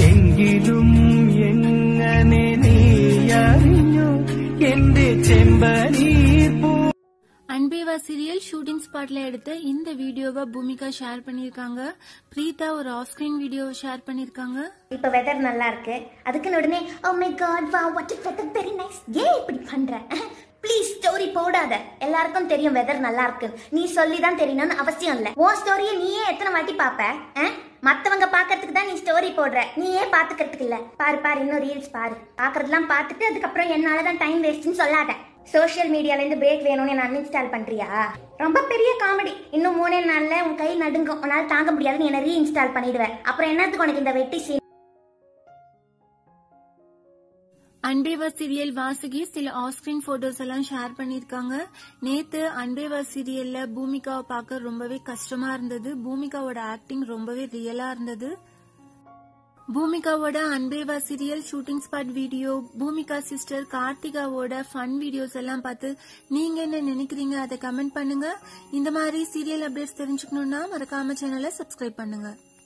എങ്കിലും എങ്ങനെ നീ അറിഞ്ഞു എന്റെ ചെമ്പനീർ പൂ அன்பேவா சீரியல் ஷூட்டிங் ஸ்பாட்ல எடுத்த இந்த வீடியோவை பூமிகா ஷேர் பண்ணிருக்காங்க பிரீதா ஒரு ஆஃப் ஸ்கிரீன் வீடியோவை ஷேர் பண்ணிருக்காங்க இப்ப வெதர் நல்லா இருக்கு அதுக்குன்னு உடனே ஓ மை காட் வா what is weather very nice ஏன் இப்படி பண்ற ப்ளீஸ் ஸ்டோரி போடாத எல்லாருக்கும் தெரியும் வெதர் நல்லா இருக்கு நீ சொல்லி தான் தெரியணும்னு அவசியம் இல்ல உன் ஸ்டோரியை நீயே எத்தனை வாட்டி பாப்ப அஹ்? மத்தவங்க பாக்குறதுக்கு தான் நீ ஸ்டோரி போடுற நீயே பாத்துக்கிறதுக்கு இல்ல பாரு பாரு இன்னும் ரீல்ஸ் பாரு பாக்குறதெல்லாம் பார்த்துட்டு அதுக்கப்புறம் என்னால தான் டைம் வேஸ்ட்னு சொல்லாத சோஷியல் மீடியால இருந்து பிரேக் வேணும்னு என்ன அன்இன்ஸ்டால் பண்றியா ரொம்ப பெரிய காமெடி இன்னும் மூணே நாள்ல உன் கை நடுங்கும் உன்னால தாங்க முடியாது நீ என்ன ரீஇன்ஸ்டால் பண்ணிடுவேன் அப்புறம் என்னத்துக்கு உனக்கு இந்த வெட்டி சீன் அன்பேவா சீரியல் வாசுகி சில ஆஃப் ஸ்கிரீன் போட்டோஸ் எல்லாம் ஷேர் பண்ணிருக்காங்க நேத்து அன்பேவா சீரியல்ல பூமிகாவை பார்க்க ரொம்பவே கஷ்டமா இருந்தது பூமிகாவோட ஆக்டிங் ரொம்பவே ரியலா இருந்தது பூமிகாவோட அன்பேவா serial shooting spot video Bhumika sister கார்த்திகாவோட fun videos எல்லாம் பார்த்து நீங்க என்ன நினைக்கிறீங்க அதை கமெண்ட் பண்ணுங்க இந்த மாதிரி சீரியல் அப்டேட்ஸ் தெரிஞ்சுக்கணும்னா மறக்காம சேனலை சப்ஸ்கிரைப் பண்ணுங்க